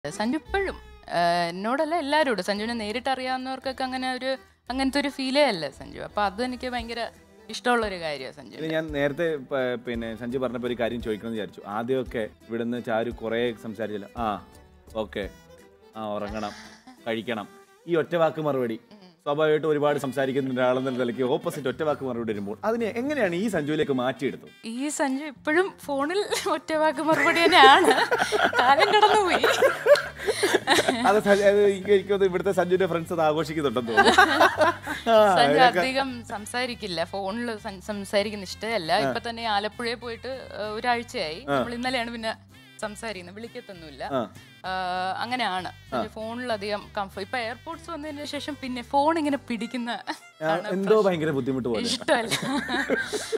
സഞ്ജു ഇപ്പോഴും എന്നോടല്ല എല്ലാവരോടും സഞ്ജുവിനെ നേരിട്ട് അറിയാവുന്നവർക്കൊക്കെ അങ്ങനെ ഒരു അങ്ങനത്തെ ഒരു ഫീലേ അല്ല സഞ്ജു അപ്പൊ അത് എനിക്ക് ഭയങ്കര ഇഷ്ടമുള്ള ഒരു കാര്യമാണ് സഞ്ജു ഇത് ഞാൻ നേരത്തെ പ- പിന്നെ സഞ്ജു പറഞ്ഞപ്പോൾ ഒരു കാര്യം ചോദിക്കണം എന്ന് വിചാരിച്ചു ആദ്യമൊക്കെ ഇവിടുന്ന് ചാരു കുറേ സംസാരിച്ചില്ല ആ ഓക്കെ ആ ഉറങ്ങണം കഴിക്കണം ഈ ഒറ്റ വാക്ക് മറുപടി സ്വാഭാവികമായിട്ടും ഒരുപാട് സംസാരിക്കുന്ന ഒരാളെന്ന നിലയ്ക്ക് ഓപ്പോസിറ്റ് ഒറ്റ വാക്ക് മറുപടി വരുമ്പോൾ അതിനെ എങ്ങനെയാണ് ഈ സഞ്ജുവിലേക്ക് മാറ്റിയെടുത്തത് ഈ സഞ്ജു ഇപ്പോഴും ഫോണിൽ ഒറ്റ വാക്ക് മറുപടി തന്നെയാണ് കാലം കടന്നുപോയി അത് സ- അത് എനിക്ക് എനിക്ക് തോന്നുന്നു ഇവിടുത്തെ സഞ്ജുവിന്റെ ഫ്രണ്ട്സ് അത് ആഘോഷിക്കുന്നുണ്ടെന്ന് തോന്നുന്നു ആ, സഞ്ജു ഇതൊക്കെ- അധികം സംസാരിക്കില്ല ഫോണിൽ സംസാരിക്കുന്ന ഇഷ്ടമല്ല ഇപ്പൊ തന്നെ ആലപ്പുഴയിൽ പോയിട്ട് ഏഹ്, ഒരാഴ്ചയായി നമ്മൾ ഇന്നലെയാണ് പിന്നെ സംസാരിക്കുന്നത് വിളിക്കത്തൊന്നുമില്ല ആ. ആഹ്, അങ്ങനെയാണ് ഫോണിൽ അധികം കംഫർട്ട് ഇപ്പൊ എയർപോർട്ട്സ് വന്നതിന് ശേഷം പിന്നെ ഫോൺ ഇങ്ങനെ പിടിക്കുന്ന ആ, എന്തോ ഭയങ്കര ബുദ്ധിമുട്ട് പോലെ ഇഷ്ടമല്ല